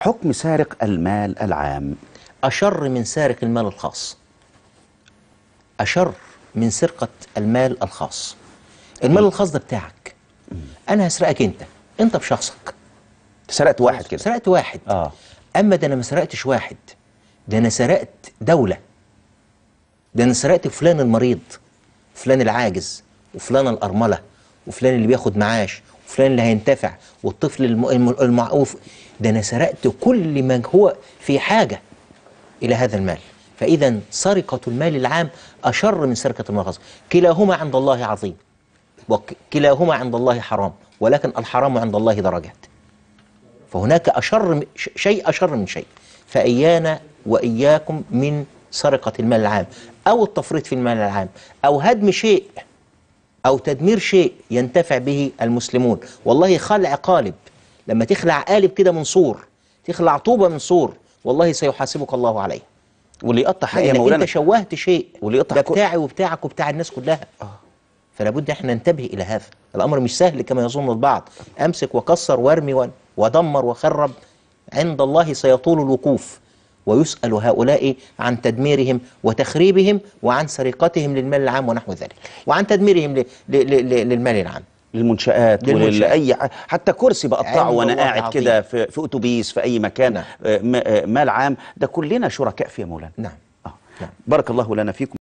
حكم سارق المال العام أشر من سارق المال الخاص أشر من سرقة المال الخاص المال الخاص ده بتاعك أنا هسرقك أنت أنت بشخصك سرقت واحد كده سرقت واحد اه أما ده أنا ما سرقتش واحد ده أنا سرقت دولة ده أنا سرقت فلان المريض فلان العاجز وفلان الأرملة وفلان اللي بياخد معاش وفلان اللي هينتفع والطفل الم- الم- المعوف ده أنا سرقت كل من هو في حاجة إلى هذا المال فإذا سرقة المال العام أشر من سرقة المال الخاص كلاهما عند الله عظيم وكلاهما عند الله حرام ولكن الحرام عند الله درجات فهناك أشر م- ش- شيء أشر من شيء فإيانا وإياكم من سرقة المال العام أو التفريط في المال العام أو هدم شيء أو تدمير شيء ينتفع به المسلمون والله خلع قالب لما تخلع قالب كده من سور تخلع طوبة من سور والله سيحاسبك الله عليه واللي يقطع حق يا لأنك مولانا أنت شوهت شيء واللي يقطع ده كل- بتاعي وبتاعك وبتاع الناس كلها فلا بد احنا ننتبه الى هذا الامر مش سهل كما يظن البعض امسك وكسر وارمي ون- ودمر وخرب عند الله سيطول الوقوف ويسأل هؤلاء عن تدميرهم وتخريبهم وعن سرقتهم للمال العام ونحو ذلك وعن تدميرهم ل- ل- ل- للمال العام للمنشآت للمنشآت. ولأي حتى كرسي بقطعه عند وانا الله قاعد عظيم. كده في, في اتوبيس في اي مكان نعم. آه، م- آه، مال عام ده كلنا شركاء فيه يا مولانا نعم آه. نعم. بارك الله لنا فيكم